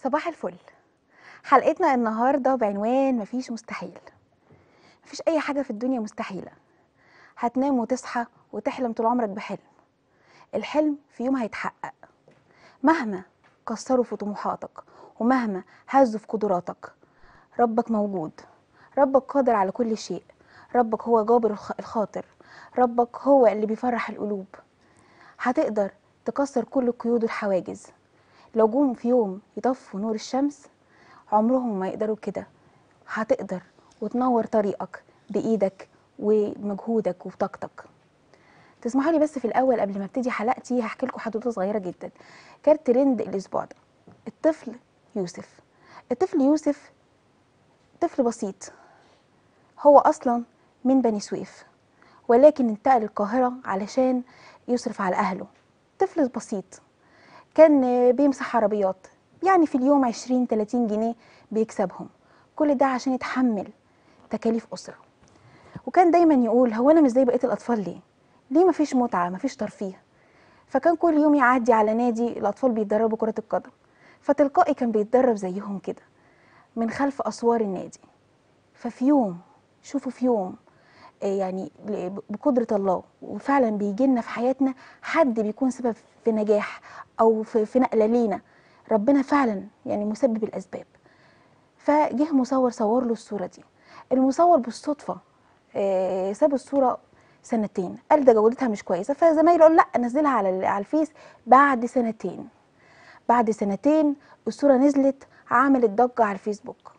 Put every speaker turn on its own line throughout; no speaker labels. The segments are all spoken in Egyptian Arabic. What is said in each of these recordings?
صباح الفل حلقتنا النهارده بعنوان مفيش مستحيل مفيش اي حاجه في الدنيا مستحيله هتنام وتصحى وتحلم طول عمرك بحلم الحلم في يوم هيتحقق مهما كسروا في طموحاتك ومهما هزوا في قدراتك ربك موجود ربك قادر على كل شيء ربك هو جابر الخ- الخاطر ربك هو اللي بيفرح القلوب هتقدر تكسر كل قيود الحواجز لو جم في يوم يطفوا نور الشمس عمرهم ما يقدروا كده هتقدر وتنور طريقك بإيدك ومجهودك وبطاقتك تسمحوا لي بس في الأول قبل ما ابتدي حلقتي هحكي لكم حدوته صغيرة جدا كانت ترند الأسبوع ده الطفل يوسف الطفل يوسف طفل بسيط هو أصلا من بني سويف ولكن انتقل القاهرة علشان يصرف على أهله طفل بسيط كان آه، بيمسح عربيات يعني في اليوم 20 30 جنيه بيكسبهم كل ده عشان يتحمل تكاليف أسرة وكان دايما يقول هو أنا مش زي بقية الأطفال ليه؟ ليه مفيش متعة مفيش ترفيه؟ فكان كل يوم يعدي على نادي الأطفال بيتدربوا كرة القدم فتلقائي كان بيتدرب زيهم كده من خلف أسوار النادي ففي يوم شوفوا في يوم آه، يعني ل- بقدرة الله وفعلا بيجي لنا في حياتنا حد بيكون سبب في نجاح أو في, في نقلة لينا ربنا فعلا يعني مسبب الأسباب فجه مصور صور له الصورة دي المصور بالصدفة آه، ساب الصورة سنتين قال ده جودتها مش كويسة فزمايله قال لا نزلها على ال- على الفيس بعد سنتين بعد سنتين الصورة نزلت عملت ضجة على الفيسبوك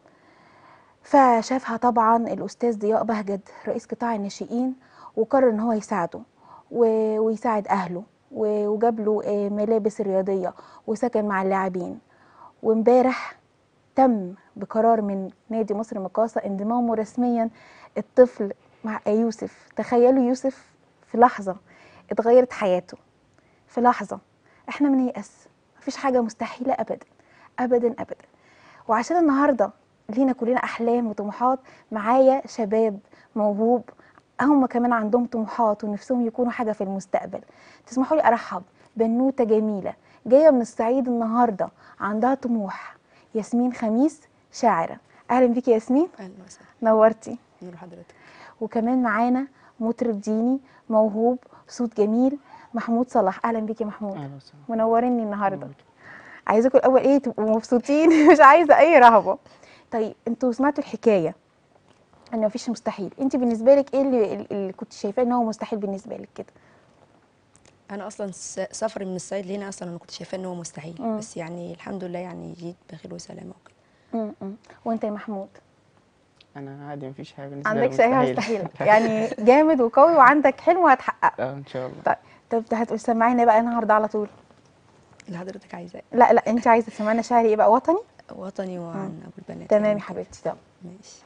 فشافها طبعا الأستاذ ضياء بهجت رئيس قطاع الناشئين وقرر إن هو يساعده و- ويساعد أهله و- وجاب له آه، ملابس رياضية وسكن مع اللاعبين وامبارح تم بقرار من نادي مصر مقاصة انضمامه رسميا الطفل مع يوسف تخيلوا يوسف في لحظة اتغيرت حياته في لحظة احنا من يأس مفيش حاجة مستحيلة أبدا أبدا أبدا وعشان النهاردة لينا كلنا أحلام وطموحات معايا شباب موهوب هم كمان عندهم طموحات ونفسهم يكونوا حاجة في المستقبل تسمحوا لي أرحب بنوتة جميلة جاية من الصعيد النهاردة عندها طموح ياسمين خميس شاعرة أهلا بيكي يا ياسمين
اهلا وسهلا
نورتي
نور حضرتك
وكمان معانا مطرب ديني موهوب صوت جميل محمود صلاح اهلا بيك يا محمود
اهلا وسهلا
منوريني النهارده عايزاكم الاول ايه تبقوا مبسوطين مش عايزه اي رهبه طيب انتوا سمعتوا الحكايه ان مفيش مستحيل انت بالنسبه لك ايه اللي, اللي كنت شايفاه ان هو مستحيل بالنسبه لك كده
انا اصلا س- سفري من الصعيد لهنا اصلا انا كنت شايفاه ان هو مستحيل
مم.
بس يعني الحمد لله يعني جيت بخير وسلامه وكده
م -م. وانت يا محمود
انا عادي مفيش حاجه بالنسبه لي
عندكش اي مستحيل يعني جامد وقوي وعندك حلم وهتحققه
اه ان شاء الله
طيب طب هتقول سمعينا بقى النهارده على طول
اللي حضرتك عايزاه
لا لا انت عايزه تسمعنا شعر ايه بقى وطني
وطني وعن ابو البنات
تمام
يعني
يا
كده.
حبيبتي طب
ماشي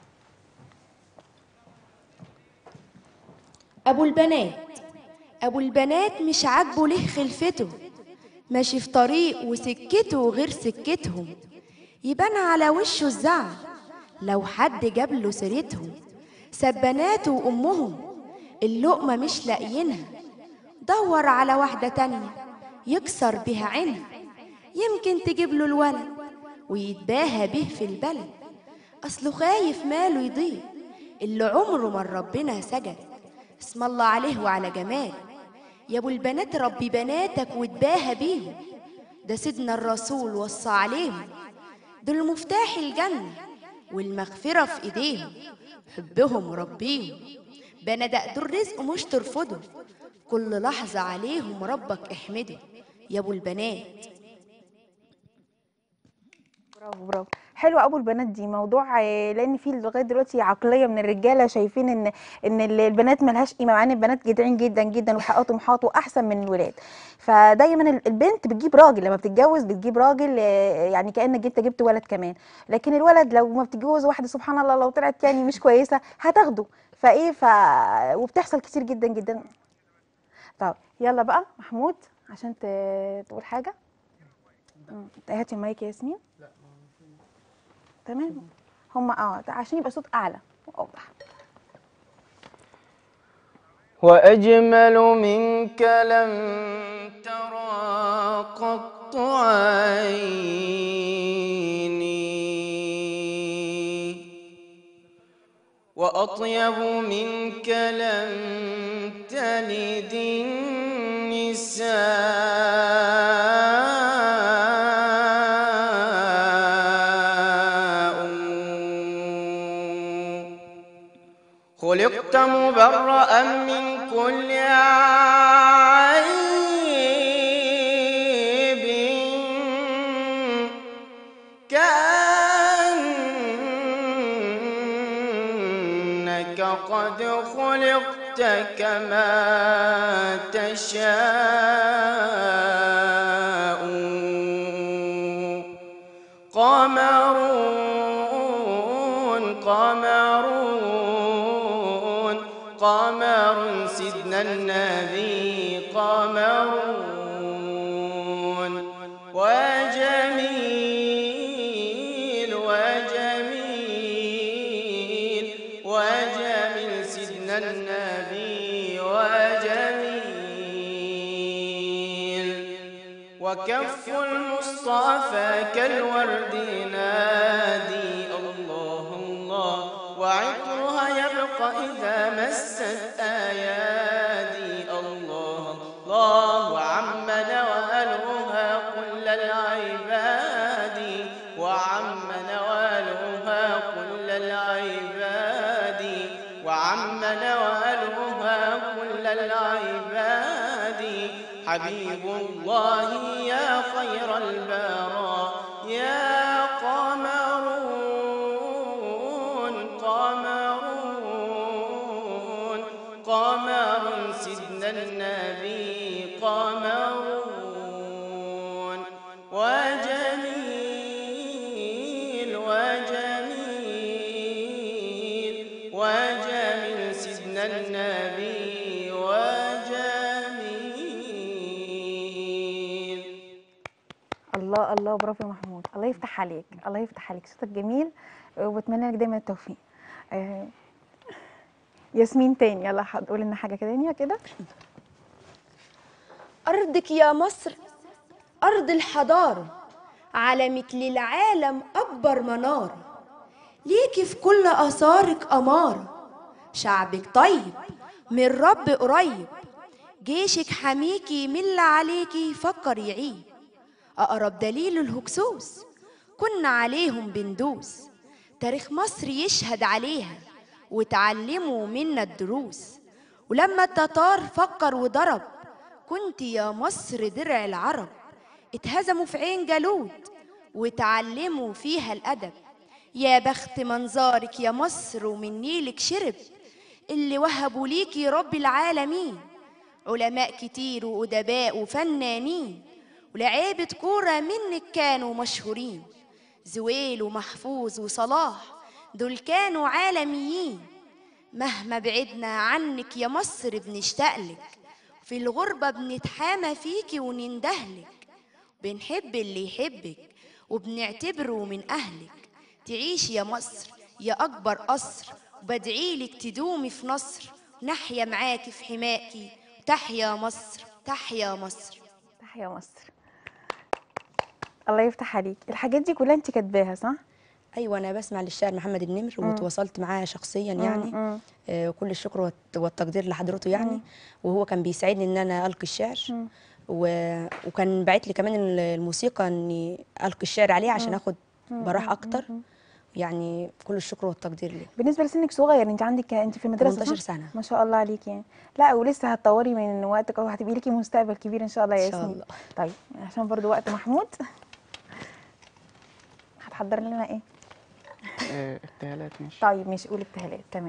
ابو البنات ابو البنات مش عاجبه ليه خلفته ماشي في طريق وسكته غير سكتهم يبان على وشه الزعل لو حد جاب له سيرتهم ساب بناته وامهم اللقمه مش لاقيينها دور على واحده تانية يكسر بها عينها يمكن تجيب له الولد ويتباهى به في البلد أصله خايف ماله يضيع اللي عمره ما ربنا سجد اسم الله عليه وعلى جمال يا ابو البنات ربي بناتك وتباهى بيهم ده سيدنا الرسول وصى عليهم دول مفتاح الجنة والمغفرة في ايديهم حبهم ربيهم بندق دول رزق مش ترفضه كل لحظة عليهم ربك احمده يا ابو البنات
برافو برافو حلو ابو البنات دي موضوع آه، لان في لغايه دلوقتي عقليه من الرجاله شايفين ان ان ال- البنات ملهاش قيمه مع ان البنات جدعين جدا جدا وحققوا طموحات واحسن من الولاد فدايما ال- البنت بتجيب راجل لما بتتجوز بتجيب راجل آه، يعني كانك انت جبت ولد كمان لكن الولد لو ما بتتجوز واحده سبحان الله لو طلعت يعني مش كويسه هتاخده فايه ف وبتحصل كتير جدا جدا طب يلا بقى محمود عشان ت- تقول حاجه مم. هاتي المايك يا ياسمين تمام هم اه ده عشان يبقى صوت اعلى واوضح
وأجمل منك لم ترى قط عين وأطيب منك لم تلد النساء خلقت مبرأ من كل عيب كأنك قد خلقت كما تشاء قمرون قمرون قمر سيدنا النبي قمرون وجميل وجميل وجميل سيدنا النبي وجميل وكف المصطفى كالورد نادي الله الله وعطرها يبقى إذا مست آيادي الله الله وعم نوالها كل العباد وعم نوالها كل العباد وعم نوالها كل العباد حبيب الله يا خير البراء يا قمرون قمرون قمر سيدنا النبي قمرون وجميل وجميل وجميل سيدنا النبي وجميل
الله الله برافو يا محمود الله يفتح عليك الله يفتح عليك صوتك جميل وبتمنى لك دايما التوفيق آه، ياسمين تاني يلا هتقول لنا حاجه كده تانية كده
أرضك يا مصر أرض الحضارة علمك للعالم أكبر منارة ليكي في كل آثارك أمارة شعبك طيب من رب قريب جيشك حميكي من اللي عليكي فكر يعيب أقرب دليل الهكسوس كنا عليهم بندوس تاريخ مصر يشهد عليها وتعلموا منا الدروس ولما التتار فكر وضرب كنت يا مصر درع العرب اتهزموا في عين جالوت وتعلموا فيها الأدب يا بخت منظارك يا مصر ومن نيلك شرب اللي وهبوا ليكي رب العالمين علماء كتير وأدباء وفنانين ولعيبة كورة منك كانوا مشهورين زويل ومحفوظ وصلاح دول كانوا عالميين مهما بعدنا عنك يا مصر بنشتاقلك في الغربة بنتحامى فيكي ونندهلك بنحب اللي يحبك وبنعتبره من أهلك تعيشي يا مصر يا أكبر قصر وبدعيلك تدومي في نصر نحيا معاكي في حماكي تحيا مصر تحيا مصر
تحيا مصر الله يفتح عليك الحاجات دي كلها انت كاتباها صح
ايوه انا بسمع للشاعر محمد النمر وتواصلت معاه شخصيا يعني
مم.
آه، وكل الشكر والت- والتقدير لحضرته يعني وهو كان بيساعدني ان انا القي الشعر و... وكان باعت لي كمان ال- الموسيقى اني القي الشعر عليها عشان اخد براح اكتر يعني كل الشكر والتقدير ليه
بالنسبه لسنك صغير انت عندك انت في المدرسه
18
صح؟
سنة.
ما شاء الله عليكي يعني لا ولسه هتطوري من وقتك او هتبقي ليكي مستقبل كبير ان شاء الله يا
إن شاء
ياسمين
الله.
طيب عشان برضو وقت محمود هتحضر لنا ايه
آه، ابتهالات ماشي
طيب ماشي قول ابتهالات تمام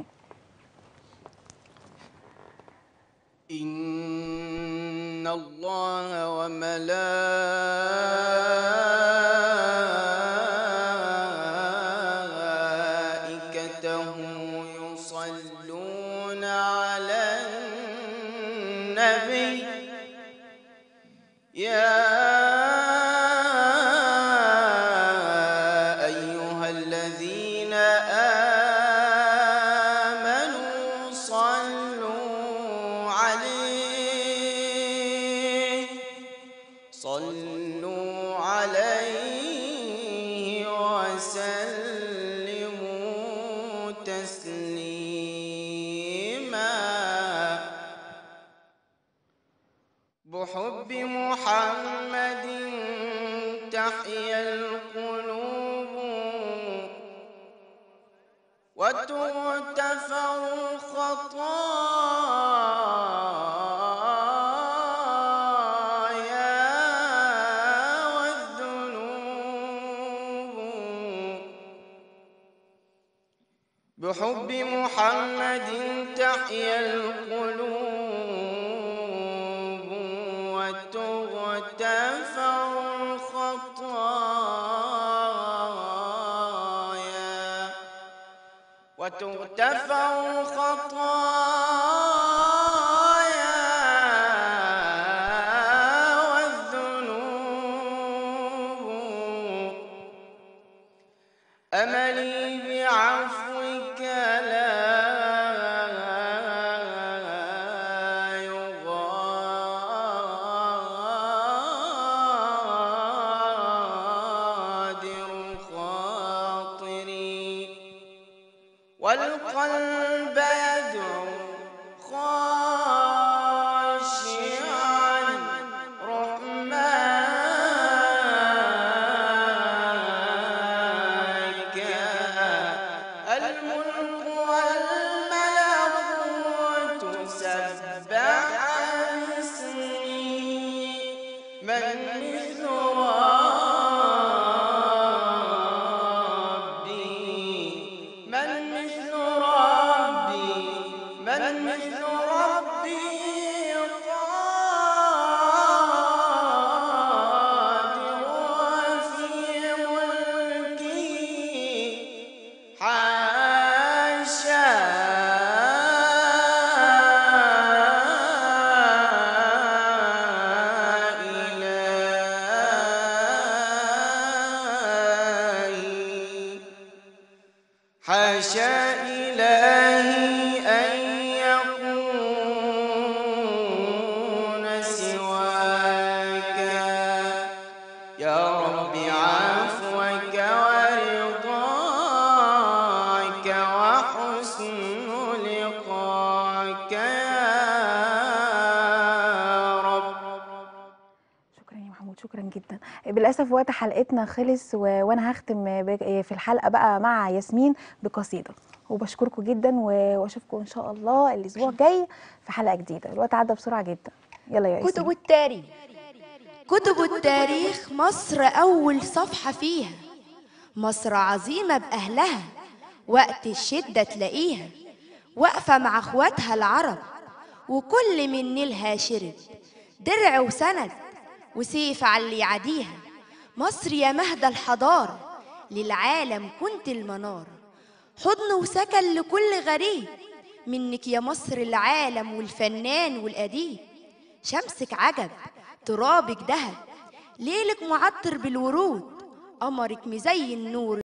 إن الله وملائكته يصلون على النبي يا أيها الذين آمنوا صلوا عليه صلوا عليه وسلموا تسليما بحب محمد تحيا القلوب وتغتفر الخطايا والذنوب بحب محمد تحيا القلوب وتغتفر الخطايا وتغتفر الخطايا والذنوب أملي بعفوك لا يغادر خاطري والقلب يدعو خاشعا رحماك الملك والملكوت سبح اسمي من مثل ربي من مثل ربي من مثل ربي قادر في ملكي حاشا إلهي حاشا إلهي أن يكون سواك يا رب عفوك ورضاك وحسن لقاك يا رب
شكرا يا محمود شكرا جدا للاسف وقت حلقتنا خلص و... وانا هختم ب- في الحلقه بقى مع ياسمين بقصيده وبشكركم جدا و- واشوفكم ان شاء الله الاسبوع الجاي في حلقه جديده الوقت عدى بسرعه جدا يلا يا
كتب
ياسمين
التاريخ كتب التاريخ مصر أول صفحة فيها مصر عظيمة بأهلها وقت الشدة تلاقيها واقفة مع اخواتها العرب وكل من نيلها شرب درع وسند وسيف على اللي يعاديها مصر يا مهد الحضارة للعالم كنت المنار حضن وسكن لكل غريب منك يا مصر العالم والفنان والأديب شمسك عجب ترابك دهب ليلك معطر بالورود قمرك مزين نور